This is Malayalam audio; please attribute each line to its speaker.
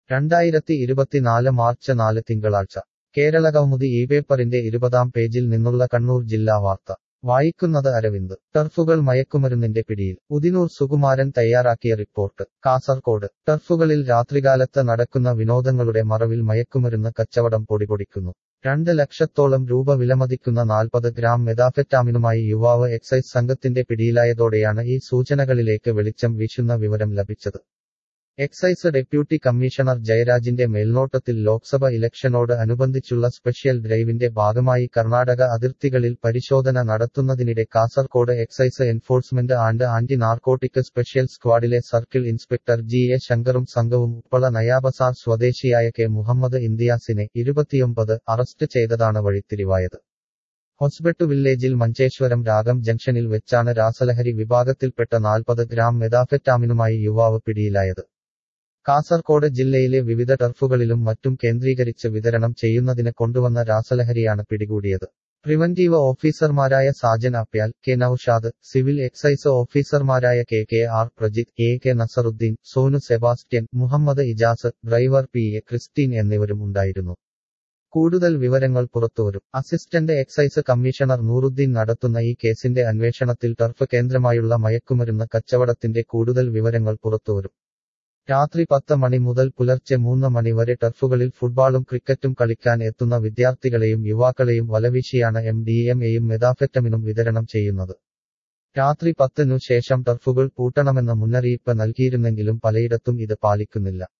Speaker 1: രണ്ടായിരത്തി ഇരുപത്തിനാല് മാർച്ച് നാല് തിങ്കളാഴ്ച കേരളകൗമുദി ഈ പേപ്പറിന്റെ ഇരുപതാം പേജിൽ നിന്നുള്ള കണ്ണൂർ ജില്ലാ വാർത്ത വായിക്കുന്നത് അരവിന്ദ് ടർഫുകൾ മയക്കുമരുന്നിന്റെ പിടിയിൽ ഉദിനൂർ സുകുമാരൻ തയ്യാറാക്കിയ റിപ്പോർട്ട് കാസർകോട് ടർഫുകളിൽ രാത്രികാലത്ത് നടക്കുന്ന വിനോദങ്ങളുടെ മറവിൽ മയക്കുമരുന്ന് കച്ചവടം പൊടിപൊടിക്കുന്നു രണ്ട് ലക്ഷത്തോളം രൂപ വിലമതിക്കുന്ന നാൽപ്പത് ഗ്രാം മെതാഫെറ്റാമിനുമായി യുവാവ് എക്സൈസ് സംഘത്തിന്റെ പിടിയിലായതോടെയാണ് ഈ സൂചനകളിലേക്ക് വെളിച്ചം വീശുന്ന വിവരം ലഭിച്ചത് എക്സൈസ് ഡെപ്യൂട്ടി കമ്മീഷണർ ജയരാജിന്റെ മേൽനോട്ടത്തിൽ ലോക്സഭ ഇലക്ഷനോട് അനുബന്ധിച്ചുള്ള സ്പെഷ്യൽ ഡ്രൈവിന്റെ ഭാഗമായി കർണാടക അതിർത്തികളിൽ പരിശോധന നടത്തുന്നതിനിടെ Kasaragod excise enforcement and anti narcotic special സ്ക്വാഡിലെ സർക്കിൾ ഇൻസ്പെക്ടർ ജി എ ശങ്കറും സംഘവും ഉപ്പള നയാബസാർ സ്വദേശിയായ കെ മുഹമ്മദ് ഇന്ത്യാസിനെ ഇരുപത്തിയൊമ്പത് അറസ്റ്റ് ചെയ്തതാണ് വഴിത്തിരിവായത് ഹൊസ്ബെട്ടു വില്ലേജിൽ മഞ്ചേശ്വരം രാഗം ജംഗ്ഷനിൽ വെച്ചാണ് രാസലഹരി വിഭാഗത്തിൽപ്പെട്ട നാൽപ്പത് ഗ്രാം മെതാഫെറ്റാമിനുമായി യുവാവ് പിടിയിലായത് കാസർകോട് ജില്ലയിലെ വിവിധ ടർഫുകളിലും മറ്റും കേന്ദ്രീകരിച്ച് വിതരണം ചെയ്യുന്നതിന് കൊണ്ടുവന്ന രാസലഹരിയാണ് പിടികൂടിയത് പ്രിവന്റീവ് ഓഫീസർമാരായ Sajan Apyal K Noushad civil excise ഓഫീസർമാരായ K K R Prajith A K Nasaruddeen Sonu Sebastian Muhammad Ijas driver P A Christine എന്നിവരും ഉണ്ടായിരുന്നു കൂടുതൽ വിവരങ്ങൾ പുറത്തുവരും അസിസ്റ്റന്റ് എക്സൈസ് കമ്മീഷണർ നൂറുദ്ദീൻ നടത്തുന്ന ഈ കേസിന്റെ അന്വേഷണത്തിൽ ടർഫ് കേന്ദ്രമായുള്ള മയക്കുമരുന്ന് കച്ചവടത്തിന്റെ കൂടുതൽ വിവരങ്ങൾ പുറത്തുവരും രാത്രി പത്ത് മണി മുതൽ പുലർച്ചെ മൂന്ന് മണി വരെ ടർഫുകളിൽ ഫുട്ബോളും ക്രിക്കറ്റും കളിക്കാൻ എത്തുന്ന വിദ്യാർത്ഥികളെയും യുവാക്കളെയും വലവീശിയാണ് എം ഡി എം എയും മെതാഫെറ്റമിനും വിതരണം ചെയ്യുന്നത് രാത്രി പത്തിനു ശേഷം ടർഫുകൾ പൂട്ടണമെന്ന മുന്നറിയിപ്പ് നൽകിയിരുന്നെങ്കിലും പലയിടത്തും ഇത് പാലിക്കുന്നില്ല